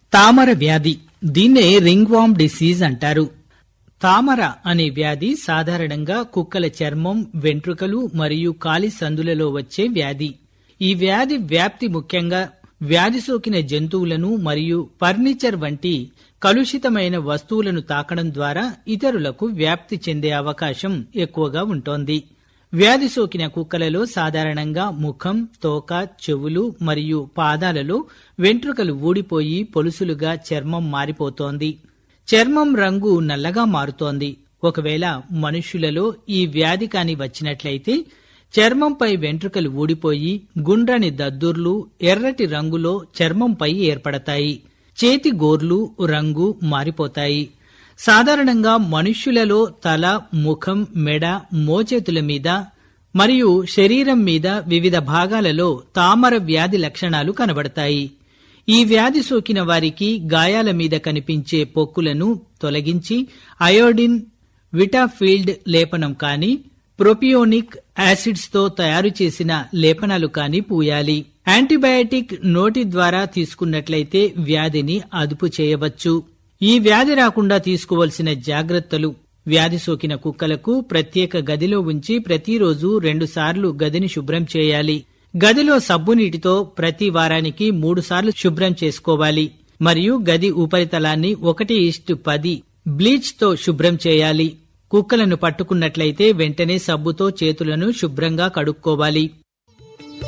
తామర వ్యాధి దీన్నే రింగ్ వామ్ డిసీజ్ అంటారు తామర అనే వ్యాధి సాధారణంగా కుక్కల చర్మం వెంట్రుకలు మరియు కాలి సందులలో వచ్చే వ్యాధి ఈ వ్యాధి వ్యాప్తి ముఖ్యంగా వ్యాధి సోకిన జంతువులను మరియు ఫర్నిచర్ వంటి కలుషితమైన వస్తువులను తాకడం ద్వారా ఇతరులకు వ్యాప్తి చెందే అవకాశం ఎక్కువగా ఉంటోంది వ్యాధి సోకిన కుక్కలలో సాధారణంగా ముఖం తోక చెవులు మరియు పాదాలలో వెంట్రుకలు ఊడిపోయి పొలుసులుగా చర్మం మారిపోతోంది చర్మం రంగు నల్లగా మారుతోంది ఒకవేళ మనుష్యులలో ఈ వ్యాధి కాని వచ్చినట్లయితే చర్మంపై వెంట్రుకలు ఊడిపోయి గుండ్రని దద్దుర్లు ఎర్రటి రంగులో చర్మంపై ఏర్పడతాయి చేతి గోర్లు రంగు మారిపోతాయి సాధారణంగా మనుష్యులలో తల ముఖం మెడ మోచేతుల మీద మరియు శరీరం మీద వివిధ భాగాలలో తామర వ్యాధి లక్షణాలు కనబడతాయి ఈ వ్యాధి సోకిన వారికి గాయాల మీద కనిపించే పొక్కులను తొలగించి అయోడిన్ విటాఫీల్డ్ లేపనం కాని ప్రొపియోనిక్ యాసిడ్స్ తో తయారు చేసిన లేపనాలు కాని పూయాలి యాంటీబయాటిక్ నోటి ద్వారా తీసుకున్నట్లయితే వ్యాధిని అదుపు చేయవచ్చు ఈ వ్యాధి రాకుండా తీసుకోవలసిన జాగ్రత్తలు వ్యాధి సోకిన కుక్కలకు ప్రత్యేక గదిలో ఉంచి ప్రతిరోజు రెండుసార్లు గదిని శుభ్రం చేయాలి గదిలో సబ్బు నీటితో ప్రతి వారానికి మూడు సార్లు శుభ్రం చేసుకోవాలి మరియు గది ఉపరితలాన్ని ఒకటి ఇష్టు పది బ్లీచ్ తో శుభ్రం చేయాలి కుక్కలను పట్టుకున్నట్లయితే వెంటనే సబ్బుతో చేతులను శుభ్రంగా కడుక్కోవాలి